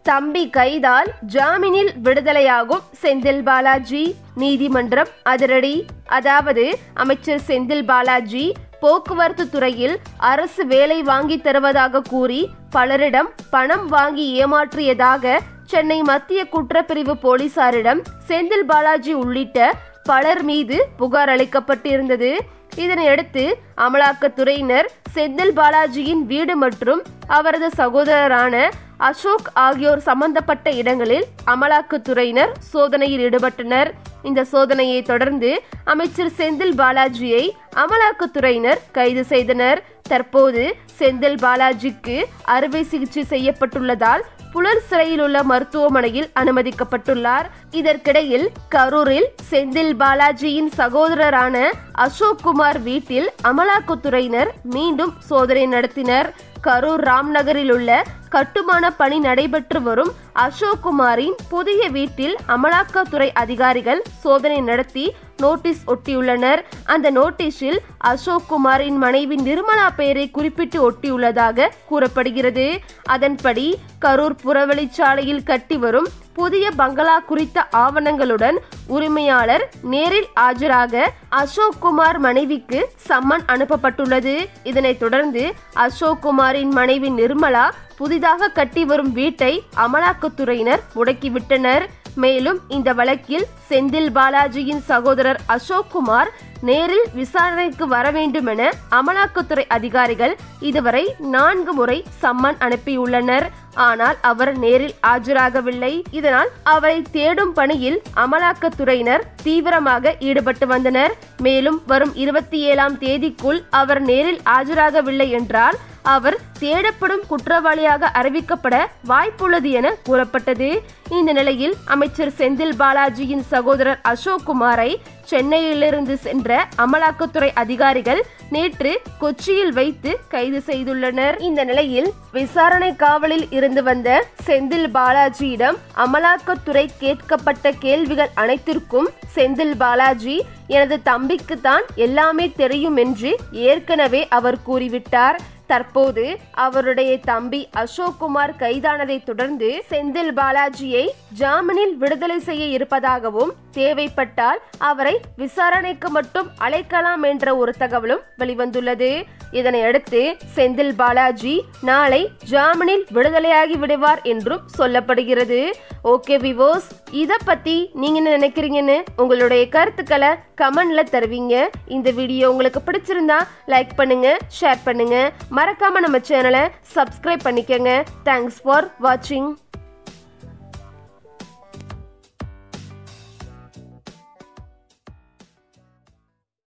தம்பி கைதால் ஜாமீனில் விடுதலையாகும் செந்தில் பாலாஜி நீதிமன்றம் அதிரடி அதாவது அமைச்சர் செந்தில் பாலாஜி போக்குவரத்து துறையில் அரசு வேலை வாங்கி தருவதாக கூறி பலரிடம் பணம் வாங்கி ஏமாற்றியதாக சென்னை மத்திய குற்றப்பிரிவு போலீசாரிடம் செந்தில் பாலாஜி உள்ளிட்ட பலர் மீது புகார் அளிக்கப்பட்டிருந்தது இதனையடுத்து அமலாக்கத்துறையினர் செந்தில் பாலாஜியின் வீடு மற்றும் அவரது சகோதரரான அசோக் ஆகியோர் சம்பந்தப்பட்ட இடங்களில் அமலாக்கத்துறையினர் சோதனையில் ஈடுபட்டனர் இந்த சோதனையை தொடர்ந்து அமைச்சர் செந்தில் பாலாஜியை அமலாக்கத்துறையினர் கைது செய்தனர் தற்போது செந்தில் பாலாஜிக்கு அறுவை சிகிச்சை செய்யப்பட்டுள்ளதால் புலர் சிறையில் உள்ள மருத்துவமனையில் அனுமதிக்கப்பட்டுள்ளார் இதற்கிடையில் கரூரில் செந்தில் பாலாஜியின் சகோதரரான அசோக் குமார் வீட்டில் அமலாக்கத்துறையினர் மீண்டும் சோதனை நடத்தினர் கரூர் ராம்நகரில் உள்ள கட்டுமான பணி நடைபெற்று வரும் அசோக் குமாரின் புதிய வீட்டில் அமலாக்கத்துறை அதிகாரிகள் சோதனை நடத்தி நோட்டீஸ் ஒட்டியுள்ளனர் அந்த நோட்டீஸில் அசோக் குமாரின் மனைவி நிர்மலா பெயரை குறிப்பிட்டு ஒட்டியுள்ளதாக கூறப்படுகிறது அதன்படி கரூர் புறவழிச்சாலையில் கட்டி வரும் புதிய பங்களா குறித்த ஆவணங்களுடன் உரிமையாளர் நேரில் ஆஜராக அசோக் குமார் மனைவிக்கு சம்மன் அனுப்பப்பட்டுள்ளது இதனைத் தொடர்ந்து அசோக் குமாரின் மனைவி நிர்மலா புதிதாக கட்டி வரும் வீட்டை அமலாக்கத்துறையினர் முடக்கிவிட்டனர் மேலும் இந்த வழக்கில் செந்தில் பாலாஜியின் சகோதரர் அசோக் குமார் நேரில் விசாரணைக்கு வர வேண்டும் என அமலாக்கத்துறை அதிகாரிகள் இதுவரை நான்கு முறை சம்மன் அனுப்பியுள்ளனர் ஆனால் அவர் நேரில் ஆஜராகவில்லை இதனால் அவரை தேடும் பணியில் அமலாக்கத்துறையினர் தீவிரமாக ஈடுபட்டு வந்தனர் மேலும் வரும் இருபத்தி ஏழாம் தேதிக்குள் அவர் நேரில் ஆஜராகவில்லை என்றால் அவர் தேடப்படும் குற்றவாளியாக அறிவிக்கப்பட வாய்ப்புள்ளது என கூறப்பட்டது இந்த நிலையில் அமைச்சர் செந்தில் பாலாஜியின் சகோதரர் அசோக் குமாரை சென்னையிலிருந்து சென்ற அமலாக்கத்துறை அதிகாரிகள் நேற்று கொச்சியில் வைத்து கைது செய்துள்ளனர் இந்த நிலையில் விசாரணை காவலில் இருந்து வந்த செந்தில் பாலாஜியிடம் அமலாக்கத்துறை கேட்கப்பட்ட கேள்விகள் அனைத்திற்கும் செந்தில் பாலாஜி எனது தம்பிக்கு தான் எல்லாமே தெரியும் என்று ஏற்கனவே அவர் கூறிவிட்டார் தற்போது அவருடைய தம்பி அசோக் குமார் கைதானதை தொடர்ந்து செந்தில் பாலாஜியை ஜாமீனில் விடுதலை செய்ய இருப்பதாகவும் தேவைப்பட்டால் அவரை விசாரணைக்கு மட்டும் அழைக்கலாம் என்ற ஒரு தகவலும் வெளிவந்துள்ளது இதனையடுத்து செந்தில் பாலாஜி நாளை ஜாமீனில் விடுதலையாகி விடுவார் என்றும் சொல்லப்படுகிறது ஓகே விவோஸ் இத பத்தி நீங்க என்ன நினைக்கிறீங்கன்னு உங்களுடைய கருத்துக்களை கமெண்ட்ல தருவீங்க இந்த வீடியோ உங்களுக்கு பிடிச்சிருந்தா லைக் பண்ணுங்க ஷேர் பண்ணுங்க மறக்காம நம்ம சேனலை சப்ஸ்கிரைப் பண்ணிக்கங்க தேங்க்ஸ் ஃபார் வாட்சிங்